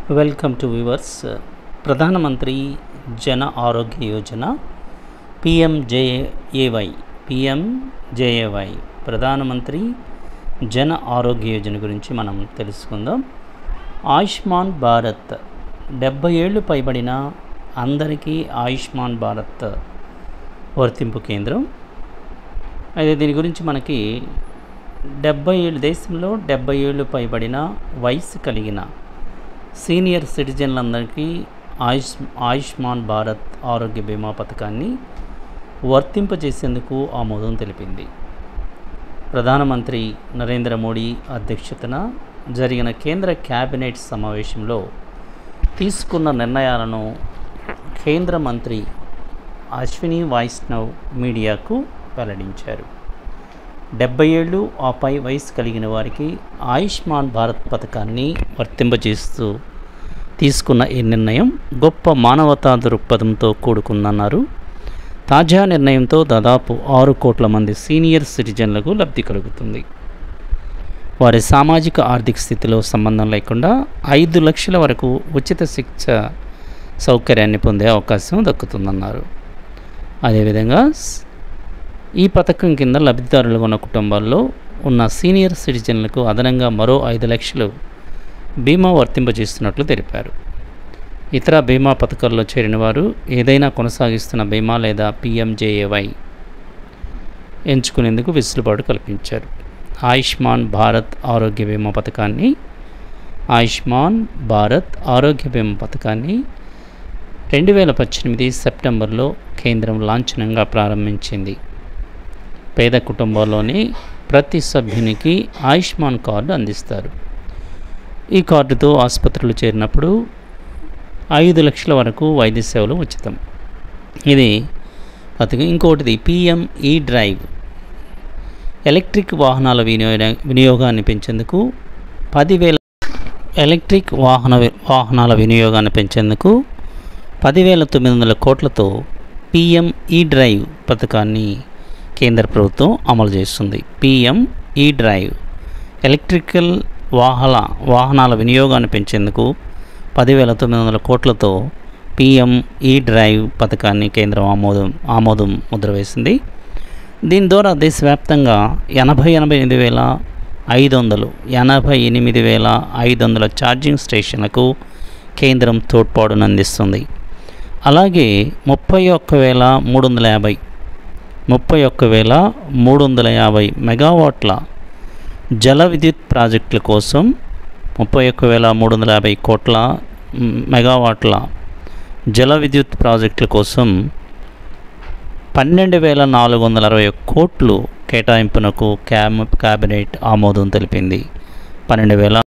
welcome to viewers ప్రధానమంత్రి జన ఆరోగ్య యోజన పిఎంజేఏవై పిఎంజేఏవై ప్రధానమంత్రి జన ఆరోగ్య యోజన గురించి మనం తెలుసుకుందాం ఆయుష్మాన్ భారత్ డెబ్బై ఏళ్ళు పైబడిన అందరికీ ఆయుష్మాన్ భారత్ వర్తింపు కేంద్రం అయితే దీని గురించి మనకి డెబ్బై ఏళ్ళు దేశంలో డెబ్బై ఏళ్ళు పైబడిన వయసు కలిగిన సీనియర్ సిటిజన్లందరికీ ఆయుష్ ఆయుష్మాన్ భారత్ ఆరోగ్య బీమా పథకాన్ని వర్తింపజేసేందుకు ఆమోదం తెలిపింది ప్రధానమంత్రి నరేంద్ర మోడీ అధ్యక్షతన జరిగిన కేంద్ర కేబినెట్ సమావేశంలో తీసుకున్న నిర్ణయాలను కేంద్ర మంత్రి అశ్విని వైష్ణవ్ మీడియాకు వెల్లడించారు డెబ్బై ఏళ్ళు ఆపై వయసు కలిగిన వారికి ఆయుష్మాన్ భారత్ పథకాన్ని వర్తింపజేస్తూ తీసుకున్న ఈ నిర్ణయం గొప్ప మానవతా దృక్పథంతో కూడుకుందన్నారు తాజా నిర్ణయంతో దాదాపు ఆరు కోట్ల మంది సీనియర్ సిటిజన్లకు లబ్ధి కలుగుతుంది వారి సామాజిక ఆర్థిక స్థితిలో సంబంధం లేకుండా ఐదు లక్షల వరకు ఉచిత శిక్ష సౌకర్యాన్ని పొందే అవకాశం దక్కుతుందన్నారు అదేవిధంగా ఈ పథకం కింద లబ్ధిదారులుగా ఉన్న కుటుంబాల్లో ఉన్న సీనియర్ సిటిజన్లకు అదనంగా మరో ఐదు లక్షలు బీమా వర్తింపజేస్తున్నట్లు తెలిపారు ఇతర బీమా పథకాల్లో చేరిన వారు ఏదైనా కొనసాగిస్తున్న బీమా లేదా పిఎంజేఏవై ఎంచుకునేందుకు వెసులుబాటు కల్పించారు ఆయుష్మాన్ భారత్ ఆరోగ్య బీమా పథకాన్ని ఆయుష్మాన్ భారత్ ఆరోగ్య బీమా పథకాన్ని రెండు వేల పద్దెనిమిది సెప్టెంబర్లో కేంద్రం లాంఛనంగా ప్రారంభించింది పేద కుటుంబాల్లోని ప్రతి సభ్యునికి ఆయుష్మాన్ కార్డు అందిస్తారు ఈ కార్డుతో ఆసుపత్రులు చేరినప్పుడు ఐదు లక్షల వరకు వైద్య సేవలు ఉచితం ఇది పథకం ఇంకోటిది పిఎం ఈ డ్రైవ్ ఎలక్ట్రిక్ వాహనాల వినియోగ వినియోగాన్ని పెంచేందుకు పదివేల ఎలక్ట్రిక్ వాహన వాహనాల వినియోగాన్ని పెంచేందుకు పదివేల తొమ్మిది వందల కోట్లతో పిఎం ఈ డ్రైవ్ పథకాన్ని కేంద్ర ప్రభుత్వం అమలు చేస్తుంది పిఎం ఈ డ్రైవ్ ఎలక్ట్రికల్ వాహన వాహనాల వినియోగాన్ని పెంచేందుకు పదివేల తొమ్మిది వందల కోట్లతో పిఎం ఈ డ్రైవ్ పథకాన్ని కేంద్రం ఆమోదం ఆమోదం ముద్ర వేసింది దీని ద్వారా దేశవ్యాప్తంగా ఎనభై ఎనభై ఎనిమిది వేల ఐదు వందలు ఎనభై ఎనిమిది వేల ఐదు వందల ఛార్జింగ్ స్టేషన్లకు కేంద్రం తోడ్పాటును అందిస్తుంది అలాగే ముప్పై ఒక్క వేల మూడు వందల యాభై ముప్పై ఒక్క వేల మూడు వందల యాభై మెగావాట్ల జల విద్యుత్ ప్రాజెక్టుల కోసం ముప్పై ఒక్క వేల మూడు వందల యాభై కోట్ల మెగావాట్ల జల విద్యుత్ ప్రాజెక్టుల కోసం పన్నెండు వేల నాలుగు వందల అరవై కోట్లు కేటాయింపునకు క్యాబ్ క్యాబినెట్ ఆమోదం తెలిపింది పన్నెండు వేల